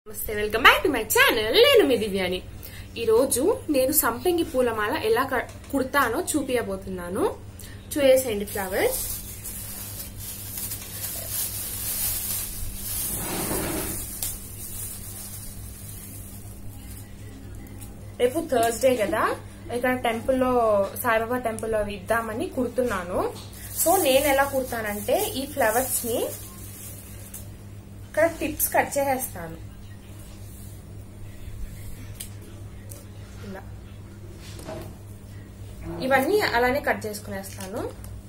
నమస్తే welcome back to my channel నేను మీ దివ్యాని ఈ రోజు నేను సంపెంగి పూలమాల ఎలా క- కుడతానో చూపించబోతున్నాను చూసేయండి ఫ్లవర్స్ రేపు థర్స్డే కదా ఇక్కడ టెంపుల్లో సాయిబాబా టెంపుల్లో ఇద్దామని కుడుతున్నాను సో నేను ఎలా కుడతానంటే ఈ ఫ్లవర్స్ ని ఇక్కడ టిప్స్ కట్ చేసేస్తాను ఇలా ఇవన్నీ అలానే కట్ చేసుకునేస్తాను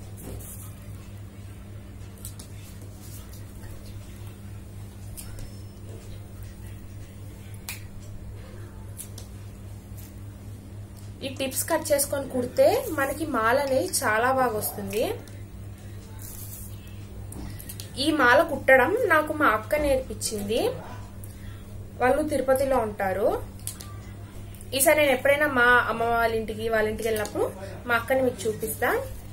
ఈ టిప్స్ కట్ చేసుకొని కుడితే మనకి మాల అనేది చాలా బాగా వస్తుంది ఈ మాల కుట్టడం నాకు మా అక్క నేర్పించింది వాళ్ళు తిరుపతిలో ఉంటారు ఈసారి నేను ఎప్పుడైనా మా అమ్మ వాళ్ళ ఇంటికి వాళ్ళ ఇంటికి వెళ్ళినప్పుడు మా అక్కని మీకు చూపిస్తా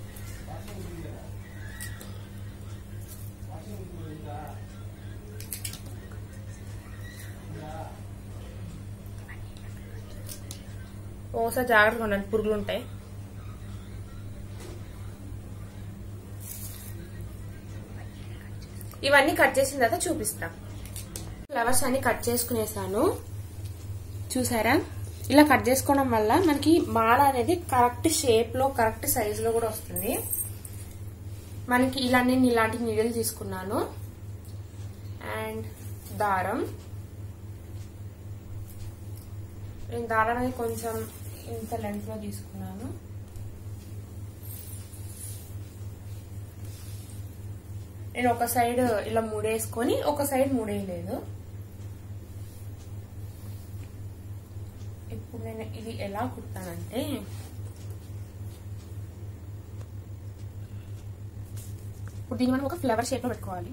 ఓసారి జాగ్రత్తగా ఉండండి పురుగులు ఉంటాయి ఇవన్నీ కట్ చేసిన తర్వాత చూపిస్తా ఫ్లవర్స్ అన్ని కట్ చేసుకునేసాను చూసారా ఇలా కట్ చేసుకోవడం వల్ల మనకి మాల అనేది కరెక్ట్ షేప్ లో కరెక్ట్ సైజ్ లో కూడా వస్తుంది మనకి ఇలా నేను ఇలాంటి నీడలు తీసుకున్నాను అండ్ దారం నేను దారం అనేది కొంచెం ఇంత లెంత్ లో తీసుకున్నాను నేను ఒక సైడ్ ఇలా మూడేసుకొని ఒక సైడ్ మూడేయలేదు ఇప్పుడు నేను ఇది ఎలా కుడతానంటే ఇప్పుడు దీన్ని మనం ఒక ఫ్లవర్ షేప్ లో పెట్టుకోవాలి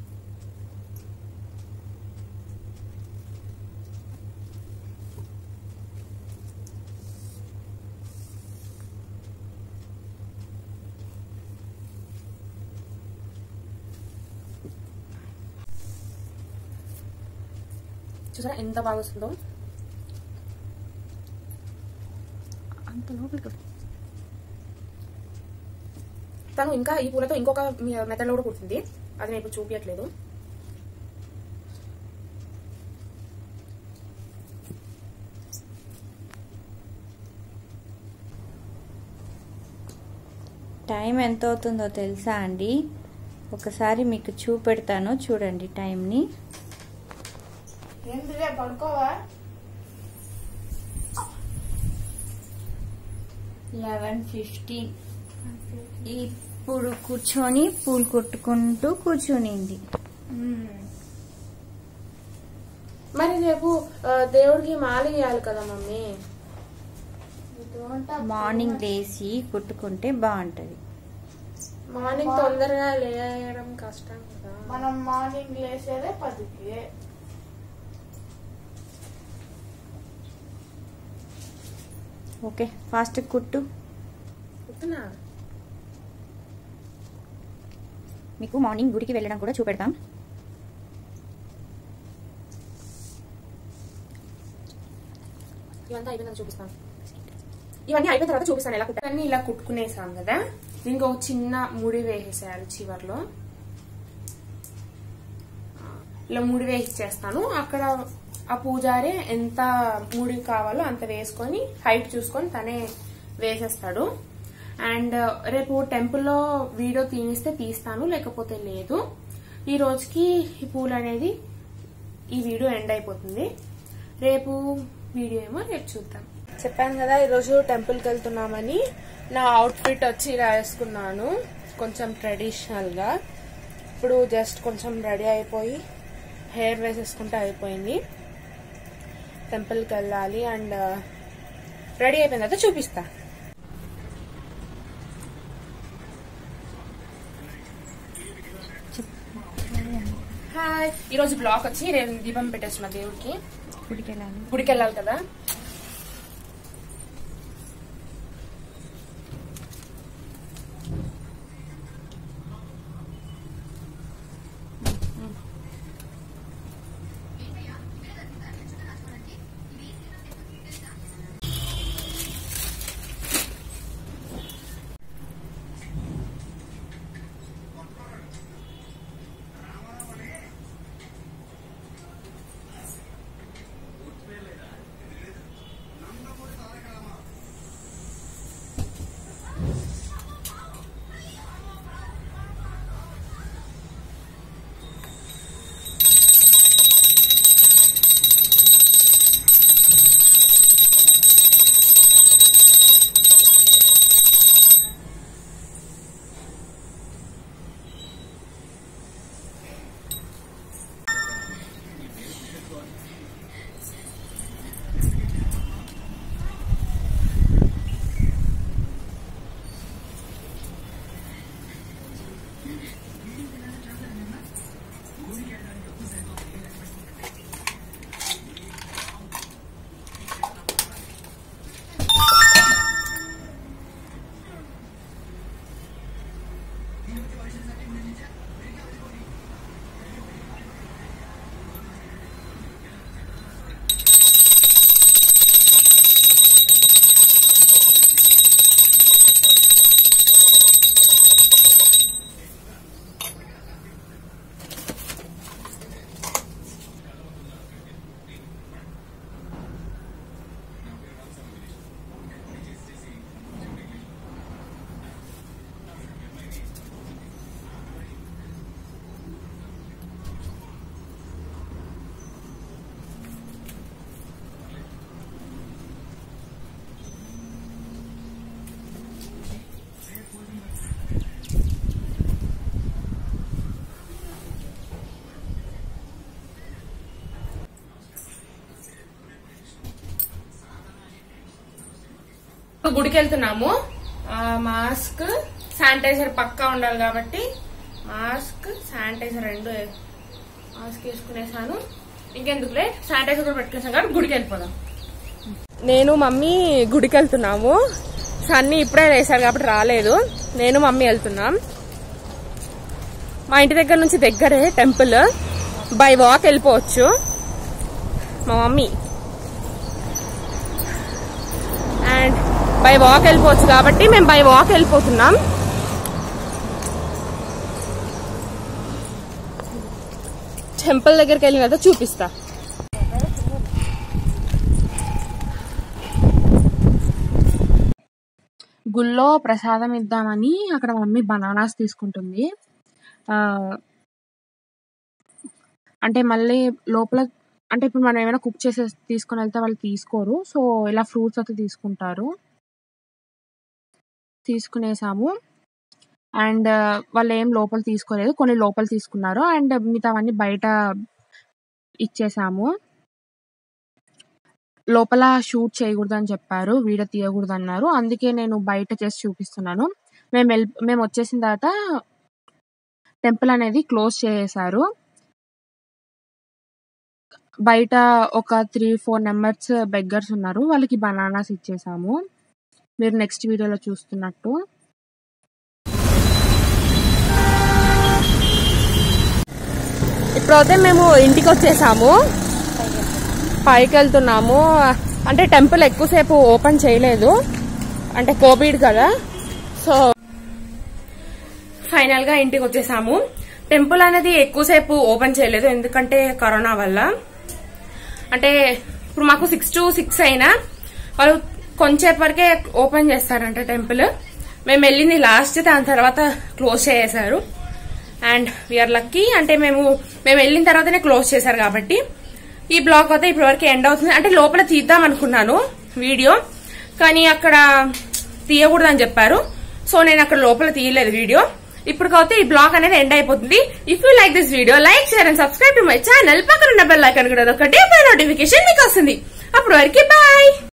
చూసారా ఎంత బాగా వస్తుందో అంత లోపలికి తను ఇంకా ఈ పూలతో ఇంకొక మెథడ్ లో కూడా కుడుతుంది అది నేను ఇప్పుడు చూపించట్లేదు టైం ఎంత అవుతుందో తెలుసా అండి ఒకసారి మీకు చూపెడతాను చూడండి టైంని ఏంటిదే పడుకోవా లెవెన్ ఫిఫ్టీన్ ఇప్పుడు కూర్చొని పూలు కొట్టుకుంటూ కూర్చునింది మరి రేపు ఆ, దేవుడికి మాల వేయాలి కదా మమ్మీ మార్నింగ్ లేచి కుట్టుకుంటే బాగుంటది మార్నింగ్ తొందరగా లేయడం కష్టం కదా మనం మార్నింగ్ లేసేదే పదికి ఓకే ఫాస్ట్ కుట్టు కుట్టునా మీకు మార్నింగ్ గుడికి వెళ్ళడం కూడా చూపెడతాం ఇవంతా అయిపోయిన తర్వాత చూపిస్తాను ఇవన్నీ అయిపోయిన తర్వాత చూపిస్తాను ఎలా కుట్టాను ఇలా కుట్టుకునేసాం కదా దీనికి ఒక చిన్న ముడి వేసేసేయాలి చివర్లో ఇలా ముడి వేసేస్తాను అక్కడ ఆ పూజారి ఎంత ముడి కావాలో అంత వేసుకొని హైట్ చూసుకొని తనే వేసేస్తాడు అండ్ రేపు టెంపుల్లో వీడియో తీనిస్తే తీస్తాను లేకపోతే లేదు ఈ రోజుకి ఈ పూలు అనేది ఈ వీడియో ఎండ్ అయిపోతుంది రేపు వీడియో ఏమో రేపు చూద్దాం చెప్పాను కదా ఈరోజు టెంపుల్కి వెళ్తున్నామని నా అవుట్ఫిట్ వచ్చి ఇలా వేసుకున్నాను కొంచెం ట్రెడిషనల్ గా ఇప్పుడు జస్ట్ కొంచెం రెడీ అయిపోయి హెయిర్ వేసేసుకుంటే అయిపోయింది టెంపుల్కి వెళ్ళాలి అండ్ రెడీ అయిపోయిన తర్వాత చూపిస్తా హాయ్ ఈరోజు బ్లాక్ వచ్చి రేపు దీపం పెట్టేస్తున్నా దేవుడికి గుడికి వెళ్ళాలి గుడికి వెళ్ళాలి కదా గుడికి వెళ్తున్నాము ఆ, మాస్క్ శానిటైజర్ పక్కా ఉండాలి కాబట్టి మాస్క్ శానిటైజర్ రెండు వే- మాస్క్ వేసుకునేసాను ఇంకెందుకులే శానిటైజర్ కూడా పెట్టుకునేసాను కాబట్టి గుడికి వెళ్ళిపోదాం నేను మమ్మీ గుడికి వెళ్తున్నాము సన్నీ ఇప్పుడే వేశారు కాబట్టి రాలేదు నేను మమ్మీ వెళ్తున్నాం మా ఇంటి దగ్గర నుంచి దగ్గరే టెంపుల్ బై వాక్ వెళ్ళిపోవచ్చు మా మమ్మీ అండ్ బై వాక్ వెళ్ళిపోవచ్చు కాబట్టి మేము బై వాక్ వెళ్ళిపోతున్నాం టెంపుల్ దగ్గరికి వెళ్ళిన తర్వాత చూపిస్తా గుళ్ళో ప్రసాదం ఇద్దామని అక్కడ మమ్మీ బనానాస్ తీసుకుంటుంది ఆ, అంటే మళ్ళీ లోపల అంటే ఇప్పుడు మనం ఏమైనా కుక్ చేసే తీసుకొని వెళ్తే వాళ్ళు తీసుకోరు సో ఇలా ఫ్రూట్స్ అయితే తీసుకుంటారు తీసుకునేసాము అండ్ వాళ్ళు ఏం లోపల తీసుకోలేదు కొన్ని లోపల తీసుకున్నారు అండ్ మిగతావన్నీ బయట ఇచ్చేసాము లోపల షూట్ చేయకూడదు అని చెప్పారు వీడియో తీయకూడదు అన్నారు అందుకే నేను బయట చేసి చూపిస్తున్నాను మేము వెళ్ళి మేము వచ్చేసిన తర్వాత టెంపుల్ అనేది క్లోజ్ చేసేసారు బయట ఒక త్రీ ఫోర్ నెంబర్స్ బెగ్గర్స్ ఉన్నారు వాళ్ళకి బనానాస్ ఇచ్చేసాము మీరు నెక్స్ట్ వీడియోలో చూస్తున్నట్టు ఇప్పుడైతే మేము ఇంటికి వచ్చేసాము పైకి వెళ్తున్నాము అంటే టెంపుల్ ఎక్కువసేపు ఓపెన్ చేయలేదు అంటే కోవిడ్ కదా సో ఫైనల్ గా ఇంటికి వచ్చేసాము టెంపుల్ అనేది ఎక్కువసేపు ఓపెన్ చేయలేదు ఎందుకంటే కరోనా వల్ల అంటే ఇప్పుడు మాకు సిక్స్ టు సిక్స్ అయినా వాళ్ళు కొంచెంసేపు వరకే ఓపెన్ చేస్తారంట టెంపుల్ మేము వెళ్ళింది లాస్ట్ దాని తర్వాత క్లోజ్ చేసేసారు అండ్ వీఆర్ లక్కీ అంటే మేము మేము వెళ్ళిన తర్వాతనే క్లోజ్ చేశారు కాబట్టి ఈ బ్లాగ్ అయితే ఇప్పటి వరకు ఎండ్ అవుతుంది అంటే లోపల తీద్దాం అనుకున్నాను వీడియో కానీ అక్కడ తీయకూడదు అని చెప్పారు సో నేను అక్కడ లోపల తీయలేదు వీడియో ఇప్పుడు కాకపోతే ఈ బ్లాగ్ అనేది ఎండ్ అయిపోతుంది if you like this video like share and subscribe to my channel పక్కన ఉన్న బెల్ ఐకాన్ కూడా ఒకటి నోటిఫికేషన్ మీకు వస్తుంది అప్పటి వరకు బాయ్